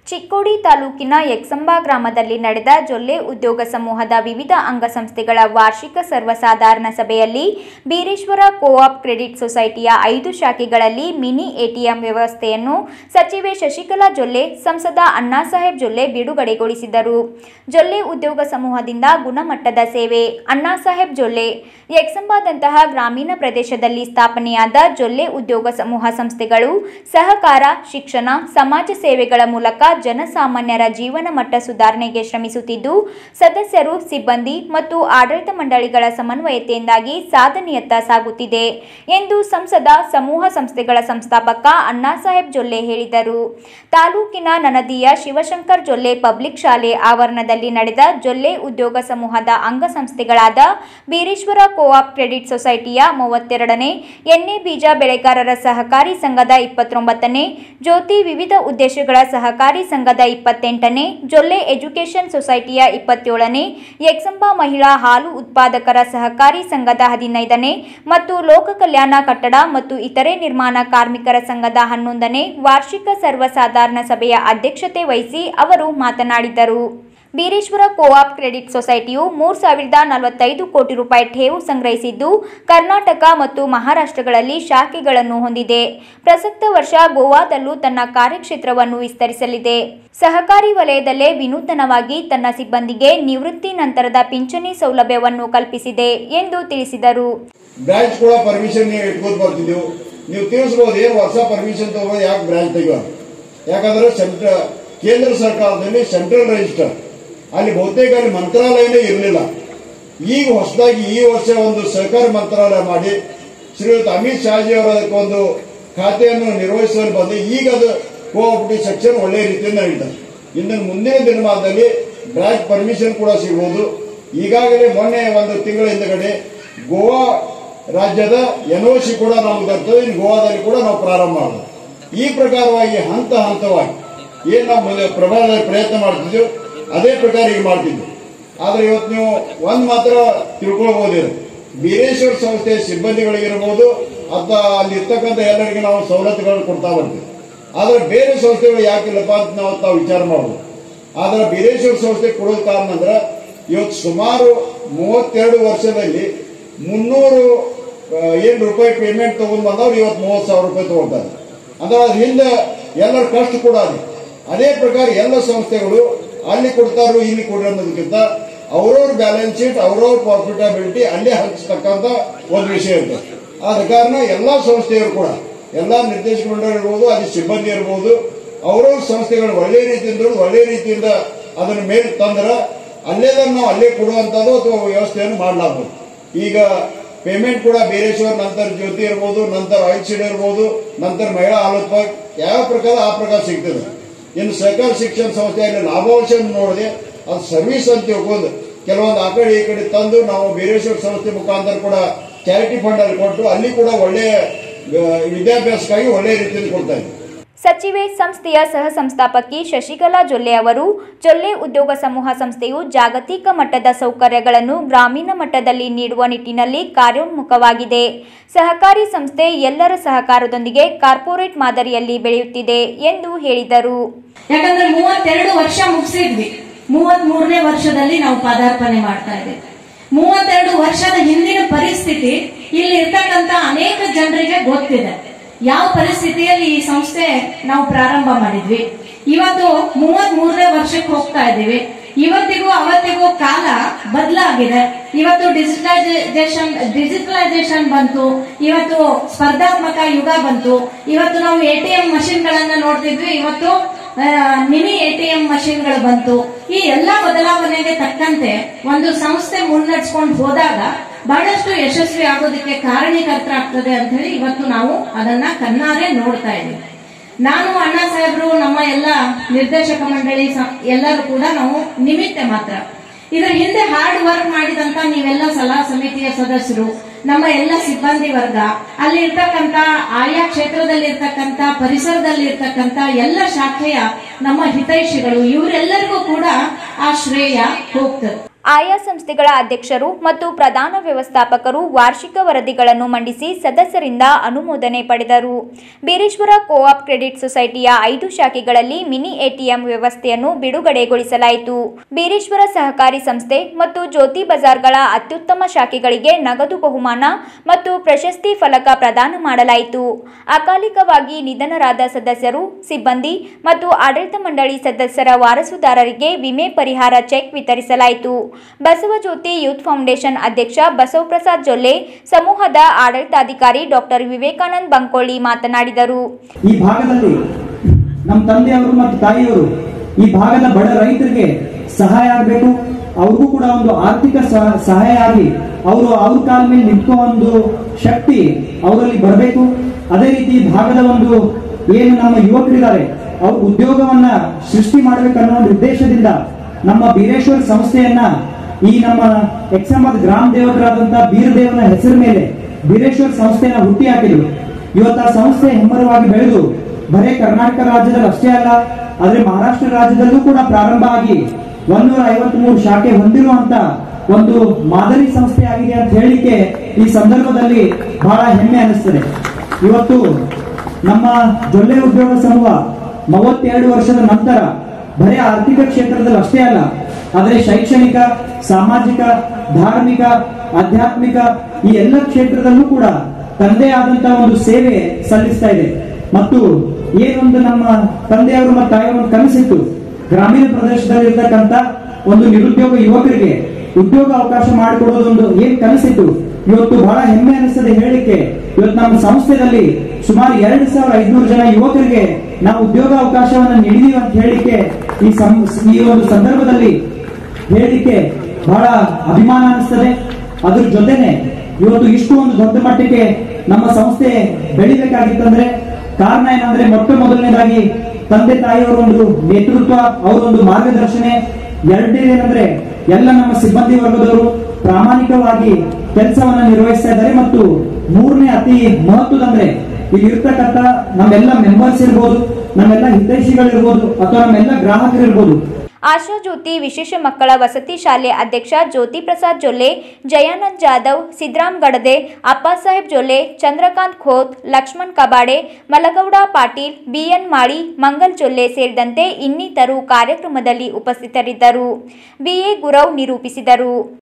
ಚಿಕ್ಕೋಡಿ ತಾಲೂಕಿನ ಯಕ್ಸಂಬ ಗ್ರಾಮದಲ್ಲಿ ನಡೆದ ಜೊಲ್ಲೆ ಉದ್ಯೋಗ ಸಮೂಹದ ವಿವಿಧ ಅಂಗಸಂಸ್ಥೆಗಳ ವಾರ್ಷಿಕ ಸರ್ವಸಾಧಾರಣ ಸಭೆಯಲ್ಲಿ ಬೀರೇಶ್ವರ ಕೋಆಪ್ ಕ್ರೆಡಿಟ್ ಸೊಸೈಟಿಯ ಐದು ಶಾಖೆಗಳಲ್ಲಿ ಮಿನಿ ಎಟಿಎಂ ವ್ಯವಸ್ಥೆಯನ್ನು ಸಚಿವೆ ಶಶಿಕಲಾ ಜೊಲ್ಲೆ ಸಂಸದ ಅಣ್ಣಾಸಾಹೇಬ್ ಜೊಲ್ಲೆ ಬಿಡುಗಡೆಗೊಳಿಸಿದರು ಜೊಲ್ಲೆ ಉದ್ಯೋಗ ಸಮೂಹದಿಂದ ಗುಣಮಟ್ಟದ ಸೇವೆ ಅಣ್ಣಾಸಾಹೇಬ್ ಜೊಲ್ಲೆ ಯಕ್ಸಂಬದಂತಹ ಗ್ರಾಮೀಣ ಪ್ರದೇಶದಲ್ಲಿ ಸ್ಥಾಪನೆಯಾದ ಜೊಲ್ಲೆ ಉದ್ಯೋಗ ಸಮೂಹ ಸಂಸ್ಥೆಗಳು ಸಹಕಾರ ಶಿಕ್ಷಣ ಸಮಾಜ ಸೇವೆಗಳ ಮೂಲಕ ಜನಸಾಮಾನ್ಯರ ಜೀವನ ಮಟ್ಟ ಸುಧಾರಣೆಗೆ ಶ್ರಮಿಸುತ್ತಿದ್ದು ಸದಸ್ಯರು ಸಿಬ್ಬಂದಿ ಮತ್ತು ಆಡಳಿತ ಮಂಡಳಿಗಳ ಸಮನ್ವಯತೆಯಿಂದಾಗಿ ಸಾಧನೆಯತ್ತ ಸಾಗುತ್ತಿದೆ ಎಂದು ಸಂಸದ ಸಮೂಹ ಸಂಸ್ಥೆಗಳ ಸಂಸ್ಥಾಪಕ ಅಣ್ಣಾಸಾಹೇಬ್ ಜೊಲ್ಲೆ ಹೇಳಿದರು ತಾಲೂಕಿನ ನನದಿಯ ಶಿವಶಂಕರ್ ಜೊಲ್ಲೆ ಪಬ್ಲಿಕ್ ಶಾಲೆ ಆವರಣದಲ್ಲಿ ನಡೆದ ಜೊಲ್ಲೆ ಉದ್ಯೋಗ ಸಮೂಹದ ಅಂಗಸಂಸ್ಥೆಗಳಾದ ಬೀರೇಶ್ವರ ಕೋಆಪ್ ಕ್ರೆಡಿಟ್ ಸೊಸೈಟಿಯ ಮೂವತ್ತೆರಡನೇ ಎಣ್ಣೆ ಬೀಜ ಬೆಳೆಗಾರರ ಸಹಕಾರಿ ಸಂಘದ ಇಪ್ಪತ್ತೊಂಬತ್ತನೇ ಜ್ಯೋತಿ ವಿವಿಧ ಉದ್ದೇಶಗಳ ಸಹಕಾರಿ ಸಂಘದ ಇಪ್ಪತ್ತೆಂಟನೇ ಜೊಲ್ಲೆ ಎಜುಕೇಷನ್ ಸೊಸೈಟಿಯ ಇಪ್ಪತ್ತೇಳನೇ ಯಕ್ಸಂಬ ಮಹಿಳಾ ಹಾಲು ಉತ್ಪಾದಕರ ಸಹಕಾರಿ ಸಂಘದ ಹದಿನೈದನೇ ಮತ್ತು ಲೋಕ ಕಲ್ಯಾಣ ಕಟ್ಟಡ ಮತ್ತು ಇತರೆ ನಿರ್ಮಾಣ ಕಾರ್ಮಿಕರ ಸಂಘದ ಹನ್ನೊಂದನೇ ವಾರ್ಷಿಕ ಸರ್ವಸಾಧಾರಣ ಸಭೆಯ ಅಧ್ಯಕ್ಷತೆ ವಹಿಸಿ ಅವರು ಮಾತನಾಡಿದರು ಬೀರೇಶ್ವರ ಕೋಆಪ್ ಕ್ರೆಡಿಟ್ ಸೊಸೈಟಿಯು ಮೂರು ಸಾವಿರದ ನಲವತ್ತೈದು ಕೋಟಿ ರೂಪಾಯಿ ಠೇವು ಸಂಗ್ರಹಿಸಿದ್ದು ಕರ್ನಾಟಕ ಮತ್ತು ಮಹಾರಾಷ್ಟ್ರಗಳಲ್ಲಿ ಶಾಖೆಗಳನ್ನು ಹೊಂದಿದೆ ಪ್ರಸಕ್ತ ವರ್ಷ ಗೋವಾದಲ್ಲೂ ತನ್ನ ಕಾರ್ಯಕ್ಷೇತ್ರವನ್ನು ವಿಸ್ತರಿಸಲಿದೆ ಸಹಕಾರಿ ವಲಯದಲ್ಲೇ ವಿನೂತನವಾಗಿ ತನ್ನ ಸಿಬ್ಬಂದಿಗೆ ನಿವೃತ್ತಿ ನಂತರದ ಪಿಂಚಣಿ ಸೌಲಭ್ಯವನ್ನು ಕಲ್ಪಿಸಿದೆ ಎಂದು ತಿಳಿಸಿದರು ಬ್ರಾಂಚ್ ಕೂಡ ಪರ್ಮಿಷನ್ ನೀವು ಇಟ್ಕೋತ ಬರ್ತಿದ್ದೆವು ನೀವು ತಿಳಿಸ್ಬೋದು ಏನು ವರ್ಷ ಪರ್ಮಿಷನ್ ತಗೋಬೋದು ಯಾಕೆ ಬ್ರಾಂಚ್ ತೆಗಿಯೋದು ಯಾಕಂದ್ರೆ ಸೆಂಟ್ರ ಕೇಂದ್ರ ಸರ್ಕಾರದಲ್ಲಿ ಸೆಂಟ್ರಲ್ ರಿಜಿಸ್ಟರ್ ಅಲ್ಲಿ ಬಹುತೇಕ ಅಲ್ಲಿ ಮಂತ್ರಾಲಯನೇ ಇರಲಿಲ್ಲ ಈಗ ಹೊಸದಾಗಿ ಈ ವರ್ಷ ಒಂದು ಸಹಕಾರ ಮಂತ್ರಾಲಯ ಮಾಡಿ ಶ್ರೀಯುತ ಅಮಿತ್ ಶಾಜಿ ಅವರ ಅದಕ್ಕೆ ಒಂದು ಖಾತೆಯನ್ನು ನಿರ್ವಹಿಸುವಲ್ಲಿ ಬಂದು ಈಗ ಅದು ಕೋಆಪರೇಟಿವ್ ಸೆಕ್ಷನ್ ಒಳ್ಳೆಯ ರೀತಿಯಿಂದ ನಡೀತದೆ ಇನ್ನು ಮುಂದಿನ ದಿನಮಾನದಲ್ಲಿ ಬ್ರಾಂಚ್ ಪರ್ಮಿಷನ್ ಕೂಡ ಸಿಗಬಹುದು ಈಗಾಗಲೇ ಮೊನ್ನೆ ಒಂದು ತಿಂಗಳ ಹಿಂದಗಡೆ ಗೋವಾ ರಾಜ್ಯದ ಎನ್ಒಸಿ ಕೂಡ ನಮ್ಗೆ ಬರ್ತದೆ ಇನ್ನು ಗೋವಾದಲ್ಲಿ ಕೂಡ ನಾವು ಪ್ರಾರಂಭ ಮಾಡೋದು ಈ ಪ್ರಕಾರವಾಗಿ ಹಂತ ಹಂತವಾಗಿ ಏನ್ ನಾವು ಮೊದಲು ಪ್ರಭಾವದಲ್ಲಿ ಪ್ರಯತ್ನ ಮಾಡ್ತಿದ್ವಿ ಅದೇ ಪ್ರಕಾರ ಈಗ ಮಾಡ್ತಿದ್ವಿ ಆದ್ರೆ ಇವತ್ತು ನೀವು ಒಂದ್ ಮಾತ್ರ ತಿಳ್ಕೊಳ್ಬಹುದು ಬೀರೇಶ್ವರ ಸಂಸ್ಥೆಯ ಸಿಬ್ಬಂದಿಗಳಿಗಿರ್ಬೋದು ಅಥವಾ ಅಲ್ಲಿ ಇರ್ತಕ್ಕಂಥ ಎಲ್ಲರಿಗೆ ನಾವು ಸವಲತ್ತುಗಳನ್ನು ಕೊಡ್ತಾ ಬರ್ತೀವಿ ಆದ್ರೆ ಬೇರೆ ಸಂಸ್ಥೆಗಳು ಯಾಕಿಲ್ಲಪ್ಪ ಅಂತ ನಾವು ತಾವು ವಿಚಾರ ಮಾಡಬಹುದು ಆದ್ರೆ ಬೀರೇಶ್ವರ ಸಂಸ್ಥೆ ಕೊಡೋದು ಕಾರಣ ಅಂದ್ರೆ ಇವತ್ತು ಸುಮಾರು ಮೂವತ್ತೆರಡು ವರ್ಷದಲ್ಲಿ ಮುನ್ನೂರು ಆ, ಏನ್ ರೂಪಾಯಿ ಪೇಮೆಂಟ್ ತಗೊಂಡ್ ಬಂದವ್ರು ಇವತ್ತು ಮೂವತ್ತು ಸಾವಿರ ರೂಪಾಯಿ ತಗೊಳ್ತಾರೆ ಅಂದ್ರೆ ಅದ್ರ ಹಿಂದೆ ಎಲ್ಲರ ಕಷ್ಟ ಕೂಡ ಇದೆ ಅದೇ ಪ್ರಕಾರ ಎಲ್ಲ ಸಂಸ್ಥೆಗಳು ಅಲ್ಲಿ ಕೊಡ್ತಾರೋ ಇಲ್ಲಿ ಕೊಡ್ರಿ ಅನ್ನೋದಕ್ಕಿಂತ ಅವ್ರವ್ರ ಬ್ಯಾಲೆನ್ಸ್ ಶೀಟ್ ಅವ್ರವ್ರ ಪ್ರಾಫಿಟಬಿಲಿಟಿ ಅಲ್ಲೇ ಹಂಚತಕ್ಕಂತ ಒಂದು ವಿಷಯ ಇರ್ತದೆ ಆದ ಕಾರಣ ಎಲ್ಲಾ ಸಂಸ್ಥೆಯವರು ಕೂಡ ಎಲ್ಲಾ ನಿರ್ದೇಶಕ ಮಂಡಳಿ ಇರ್ಬೋದು ಅಲ್ಲಿ ಸಿಬ್ಬಂದಿ ಇರ್ಬೋದು ಅವ್ರವ್ರ ಸಂಸ್ಥೆಗಳು ಒಳ್ಳೆ ರೀತಿಯಿಂದ ಒಳ್ಳೆ ರೀತಿಯಿಂದ ಅದನ್ನ ಮೇಲೆ ತಂದ್ರ ಅಲ್ಲೇದನ್ನ ನಾವು ಅಲ್ಲೇ ಕೊಡುವಂತದ್ದು ಅಥವಾ ವ್ಯವಸ್ಥೆಯನ್ನು ಮಾಡಲಾಗ್ಬೋದು ಈಗ ಪೇಮೆಂಟ್ ಕೂಡ ಬೇರೇಶ್ವರ್ ನಂತರ ಜ್ಯೋತಿ ಇರ್ಬೋದು ನಂತರ ಆಯಿಲ್ ಸೀಡ್ ಇರ್ಬೋದು ನಂತರ ಮಹಿಳಾ ಆಲೋತ್ಪ ಯಾವ ಪ್ರಕಾರ ಆ ಪ್ರಕಾರ ಸಿಗ್ತದೆ ಇನ್ನು ಸಹಕಾರ ಶಿಕ್ಷಣ ಸಂಸ್ಥೆಯಲ್ಲಿ ಲಾಭಾಂಶ ನೋಡಿದೆ ಅದು ಸರ್ವಿಸ್ ಅಂತ ತಿಳ್ಕೊಂಡು ಕೆಲವೊಂದು ಆ ಕಡೆ ಈ ಕಡೆ ತಂದು ನಾವು ಬೇರೇಶ್ವರ ಸಂಸ್ಥೆ ಮುಖಾಂತರ ಕೂಡ ಚಾರಿಟಿ ಫಂಡ್ ಅಲ್ಲಿ ಕೊಟ್ಟು ಅಲ್ಲಿ ಕೂಡ ಒಳ್ಳೆಯ ಆ, ವಿದ್ಯಾಭ್ಯಾಸಕ್ಕಾಗಿ ಒಳ್ಳೆಯ ರೀತಿಯಲ್ಲಿ ಕೊಡ್ತಾ ಇದ್ದೀವಿ ಸಚಿವೆ ಸಂಸ್ಥೆಯ ಸಹ ಸಂಸ್ಥಾಪಕಿ ಶಶಿಕಲಾ ಜೊಲ್ಲೆ ಅವರು ಜೊಲ್ಲೆ ಉದ್ಯೋಗ ಸಮೂಹ ಸಂಸ್ಥೆಯು ಜಾಗತಿಕ ಮಟ್ಟದ ಸೌಕರ್ಯಗಳನ್ನು ಗ್ರಾಮೀಣ ಮಟ್ಟದಲ್ಲಿ ನೀಡುವ ನಿಟ್ಟಿನಲ್ಲಿ ಕಾರ್ಯೋನ್ಮುಖವಾಗಿದೆ ಸಹಕಾರಿ ಸಂಸ್ಥೆ ಎಲ್ಲರ ಸಹಕಾರದೊಂದಿಗೆ ಕಾರ್ಪೊರೇಟ್ ಮಾದರಿಯಲ್ಲಿ ಬೆಳೆಯುತ್ತಿದೆ ಎಂದು ಹೇಳಿದರು ಯಾಕಂದ್ರೆ ಮೂವತ್ತೆರಡು ವರ್ಷ ಮುಗಿಸಿದ್ವಿ ಮೂವತ್ತ್ ಮೂರನೇ ವರ್ಷದಲ್ಲಿ ನಾವು ಪದಾರ್ಪಣೆ ಮಾಡ್ತಾ ಇದ್ದೇವೆ ಮೂವತ್ತೆರಡು ವರ್ಷದ ಹಿಂದಿನ ಪರಿಸ್ಥಿತಿ ಇಲ್ಲಿ ಇರ್ತಕ್ಕಂತ ಅನೇಕ ಜನರಿಗೆ ಗೊತ್ತಿದೆ ಯಾವ ಪರಿಸ್ಥಿತಿಯಲ್ಲಿ ಈ ಸಂಸ್ಥೆ ನಾವು ಪ್ರಾರಂಭ ಮಾಡಿದ್ವಿ ಇವತ್ತು ಮೂವತ್ತ್ ಮೂರನೇ ವರ್ಷಕ್ಕೆ ಹೋಗ್ತಾ ಇದ್ದೀವಿ ಇವತ್ತಿಗೂ ಅವತ್ತಿಗೂ ಕಾಲ ಬದಲಾಗಿದೆ ಇವತ್ತು ಡಿಜಿಟಲೈಸೇಷನ್ ಡಿಜಿಟಲೈಸೇಷನ್ ಬಂತು ಇವತ್ತು ಸ್ಪರ್ಧಾತ್ಮಕ ಯುಗ ಬಂತು ಇವತ್ತು ನಾವು ಎ ಟಿ ಎಂ ಮಷಿನ್ ಗಳನ್ನ ನೋಡ್ತಿದ್ವಿ ಇವತ್ತು ಮಿನಿ ಎ ಟಿ ಎಂ ಮಷಿನ್ಗಳು ಬಂತು ಈ ಎಲ್ಲಾ ಬದಲಾವಣೆಗೆ ತಕ್ಕಂತೆ ಒಂದು ಸಂಸ್ಥೆ ಮುನ್ನಡೆಸ್ಕೊಂಡು ಹೋದಾಗ ಬಹಳಷ್ಟು ಯಶಸ್ವಿ ಆಗೋದಕ್ಕೆ ಕಾರಣೀಕರ್ತರಾಗ್ತದೆ ಅಂತ ಹೇಳಿ ಇವತ್ತು ನಾವು ಅದನ್ನ ಕಣ್ಣಾರೆ ನೋಡ್ತಾ ಇದ್ದೀವಿ ನಾನು ಅಣ್ಣಾ ಸಾಹೇಬ್ರು ನಮ್ಮ ಎಲ್ಲ ನಿರ್ದೇಶಕ ಮಂಡಳಿ ಸ- ಎಲ್ಲರೂ ಕೂಡ ನಾವು ನಿಮಿತ್ತ ಮಾತ್ರ ಇದರ ಹಿಂದೆ ಹಾರ್ಡ್ ವರ್ಕ್ ಮಾಡಿದಂತ ನೀವೆಲ್ಲ ಸಲಹಾ ಸಮಿತಿಯ ಸದಸ್ಯರು ನಮ್ಮ ಎಲ್ಲ ಸಿಬ್ಬಂದಿ ವರ್ಗ ಅಲ್ಲಿ ಇರ್ತಕ್ಕಂತ ಆಯಾ ಕ್ಷೇತ್ರದಲ್ಲಿ ಇರ್ತಕ್ಕಂತ ಪರಿಸರದಲ್ಲಿ ಇರ್ತಕ್ಕಂತ ಎಲ್ಲ ಶಾಖೆಯ ನಮ್ಮ ಹಿತೈಷಿಗಳು ಇವರೆಲ್ಲರಿಗೂ ಕೂಡ ಆ ಶ್ರೇಯ ಹೋಗ್ತದೆ ಆಯಾ ಸಂಸ್ಥೆಗಳ ಅಧ್ಯಕ್ಷರು ಮತ್ತು ಪ್ರಧಾನ ವ್ಯವಸ್ಥಾಪಕರು ವಾರ್ಷಿಕ ವರದಿಗಳನ್ನು ಮಂಡಿಸಿ ಸದಸ್ಯರಿಂದ ಅನುಮೋದನೆ ಪಡೆದರು ಬೀರೇಶ್ವರ ಕೋಆಪ್ ಕ್ರೆಡಿಟ್ ಸೊಸೈಟಿಯ ಐದು ಶಾಖೆಗಳಲ್ಲಿ ಮಿನಿ ಎಟಿಎಂ ವ್ಯವಸ್ಥೆಯನ್ನು ಬಿಡುಗಡೆಗೊಳಿಸಲಾಯಿತು ಬೀರೇಶ್ವರ ಸಹಕಾರಿ ಸಂಸ್ಥೆ ಮತ್ತು ಜ್ಯೋತಿ ಬಜಾರ್ಗಳ ಅತ್ಯುತ್ತಮ ಶಾಖೆಗಳಿಗೆ ನಗದು ಬಹುಮಾನ ಮತ್ತು ಪ್ರಶಸ್ತಿ ಫಲಕ ಪ್ರದಾನ ಮಾಡಲಾಯಿತು ಅಕಾಲಿಕವಾಗಿ ನಿಧನರಾದ ಸದಸ್ಯರು ಸಿಬ್ಬಂದಿ ಮತ್ತು ಆಡಳಿತ ಮಂಡಳಿ ಸದಸ್ಯರ ವಾರಸುದಾರರಿಗೆ ವಿಮೆ ಪರಿಹಾರ ಚೆಕ್ ವಿತರಿಸಲಾಯಿತು ಬಸವಜ್ಯೋತಿ ಯೂತ್ ಫೌಂಡೇಶನ್ ಅಧ್ಯಕ್ಷ ಬಸವಪ್ರಸಾದ್ ಜೊಲ್ಲೆ ಸಮೂಹದ ಆಡಳಿತಾಧಿಕಾರಿ ಡಾಕ್ಟರ್ ವಿವೇಕಾನಂದ್ ಬಂಕೊಳ್ಳಿ ಮಾತನಾಡಿದರು ಈ ಭಾಗದಲ್ಲಿ ನಮ್ಮ ತಂದೆಯವರು ಮತ್ತು ತಾಯಿಯವರು ಈ ಭಾಗದ ಬಡ ರೈತರಿಗೆ ಸಹಾಯ ಆಗಬೇಕು ಅವ್ರಿಗೂ ಕೂಡ ಒಂದು ಆರ್ಥಿಕ ಸಹ- ಸಹಾಯ ಆಗಿ ಅವರು ಅವ್ರ ಕಾಲ ಮೇಲೆ ನಿಂತ್ಕೋ ಒಂದು ಶಕ್ತಿ ಅವರಲ್ಲಿ ಬರಬೇಕು ಅದೇ ರೀತಿ ಈ ಭಾಗದ ಒಂದು ಏನು ನಮ್ಮ ಯುವಕರಿದ್ದಾರೆ ಅವ್ರ ಉದ್ಯೋಗವನ್ನ ಸೃಷ್ಟಿ ಮಾಡಬೇಕನ್ನೋ ಒಂದು ಉದ್ದೇಶದಿಂದ ನಮ್ಮ ಬೀರೇಶ್ವರ ಸಂಸ್ಥೆಯನ್ನ ಈ ನಮ್ಮ ಎಕ್ಸಾಮದ ಗ್ರಾಮ ದೇವತರಾದಂತಹ ಬೀರದೇವನ ಹೆಸರು ಮೇಲೆ ಬೀರೇಶ್ವರ ಸಂಸ್ಥೆಯನ್ನ ಹುಟ್ಟಿ ಹಾಕಿದ್ರು ಇವತ್ತು ಆ ಸಂಸ್ಥೆ ಹೆಮ್ಮರವಾಗಿ ಬೆಳೆದು ಬರೇ ಕರ್ನಾಟಕ ರಾಜ್ಯದಲ್ಲಿ ಅಷ್ಟೇ ಅಲ್ಲ ಆದ್ರೆ ಮಹಾರಾಷ್ಟ್ರ ರಾಜ್ಯದಲ್ಲೂ ಕೂಡ ಪ್ರಾರಂಭ ಆಗಿ ಒಂದೂರ ಐವತ್ಮೂರು ಶಾಖೆ ಹೊಂದಿರುವಂತ ಒಂದು ಮಾದರಿ ಸಂಸ್ಥೆ ಆಗಿದೆ ಅಂತ ಹೇಳಿಕೆ ಈ ಸಂದರ್ಭದಲ್ಲಿ ಬಹಳ ಹೆಮ್ಮೆ ಅನಿಸ್ತದೆ ಇವತ್ತು ನಮ್ಮ ಜೊಲ್ಲೆ ಉದ್ಯೋಗ ಸಮೂಹ ಮೂವತ್ತೆರಡು ವರ್ಷದ ನಂತರ ಬರೀ ಆರ್ಥಿಕ ಕ್ಷೇತ್ರದಲ್ಲಿ ಅಷ್ಟೇ ಅಲ್ಲ ಆದರೆ ಶೈಕ್ಷಣಿಕ ಸಾಮಾಜಿಕ ಧಾರ್ಮಿಕ ಆಧ್ಯಾತ್ಮಿಕ ಈ ಎಲ್ಲ ಕ್ಷೇತ್ರದಲ್ಲೂ ಕೂಡ ತಂದೆ ಆದಂತಹ ಒಂದು ಸೇವೆ ಸಲ್ಲಿಸ್ತಾ ಇದೆ ಮತ್ತು ಏನೊಂದು ನಮ್ಮ ತಂದೆಯವರು ಮತ್ತು ತಾಯಿಯವರು ಒಂದು ಕನಸಿತ್ತು ಗ್ರಾಮೀಣ ಪ್ರದೇಶದಲ್ಲಿ ಇರ್ತಕ್ಕಂತ ಒಂದು ನಿರುದ್ಯೋಗ ಯುವಕರಿಗೆ ಉದ್ಯೋಗ ಅವಕಾಶ ಮಾಡಿಕೊಡೋದೊಂದು ಏನ್ ಕನಸಿತ್ತು ಇವತ್ತು ಬಹಳ ಹೆಮ್ಮೆ ಅನಿಸ್ತದೆ ಹೇಳಿಕೆ ಇವತ್ತು ನಮ್ಮ ಸಂಸ್ಥೆಯಲ್ಲಿ ಸುಮಾರು ಎರಡು ಸಾವಿರ ಐದ್ನೂರು ಜನ ಯುವಕರಿಗೆ ನಾವು ಉದ್ಯೋಗ ಅವಕಾಶವನ್ನು ನೀಡಿದೀವಿ ಅಂತ ಹೇಳಿಕೆ ಈ ಸಂ- ಈ ಒಂದು ಸಂದರ್ಭದಲ್ಲಿ ಹೇಳಿಕೆ ಬಹಳ ಅಭಿಮಾನ ಅನಿಸ್ತದೆ ಅದ್ರ ಜೊತೆನೆ ಇವತ್ತು ಇಷ್ಟು ಒಂದು ದೊಡ್ಡ ಮಟ್ಟಕ್ಕೆ ನಮ್ಮ ಸಂಸ್ಥೆ ಬೆಳಿಬೇಕಾಗಿತ್ತಂದ್ರೆ ಕಾರಣ ಏನಂದ್ರೆ ಮೊಟ್ಟ ಮೊದಲನೇದಾಗಿ ತಂದೆ ತಾಯಿಯವರ ಒಂದು ನೇತೃತ್ವ ಅವರ ಒಂದು ಮಾರ್ಗದರ್ಶನೆ ಎರಡನೇದೇನಂದ್ರೆ ಎಲ್ಲ ನಮ್ಮ ಸಿಬ್ಬಂದಿ ವರ್ಗದವರು ಪ್ರಾಮಾಣಿಕವಾಗಿ ಕೆಲಸವನ್ನ ನಿರ್ವಹಿಸ್ತಾ ಇದ್ದಾರೆ ಮತ್ತು ಮೂರನೇ ಅತಿ ಮಹತ್ವದಂದ್ರೆ ಇಲ್ಲಿ ಇರ್ತಕ್ಕಂಥ ನಮ್ಮೆಲ್ಲ ಮೆಂಬರ್ಸ್ ಇರ್ಬೋದು ನಮ್ಮೆಲ್ಲ ಹಿತೈಷಿಗಳಿರ್ಬೋದು ಅಥವಾ ನಮ್ಮೆಲ್ಲ ಗ್ರಾಹಕರು ಇರ್ಬೋದು ಆಶಾ ಜ್ಯೋತಿ ವಿಶೇಷ ಮಕ್ಕಳ ವಸತಿ ಶಾಲೆ ಅಧ್ಯಕ್ಷ ಜ್ಯೋತಿ ಪ್ರಸಾದ್ ಜೊಲ್ಲೆ ಜಯಾನಂದ್ ಜಾಧವ್ ಸಿದ್ರಾಮ್ ಗಡದೆ ಅಪ್ಪಾಸಾಹೇಬ್ ಜೊಲ್ಲೆ ಚಂದ್ರಕಾಂತ್ ಖೋತ್ ಲಕ್ಷ್ಮಣ್ ಕಬಾಡೆ ಮಲಗೌಡ ಪಾಟೀಲ್ ಬಿಎನ್ ಮಾಳಿ ಮಂಗಲ್ ಜೊಲ್ಲೆ ಸೇರಿದಂತೆ ಇನ್ನಿತರು ಕಾರ್ಯಕ್ರಮದಲ್ಲಿ ಉಪಸ್ಥಿತರಿದ್ದರು ಬಿಎ ಗುರವ್ ನಿರೂಪಿಸಿದರು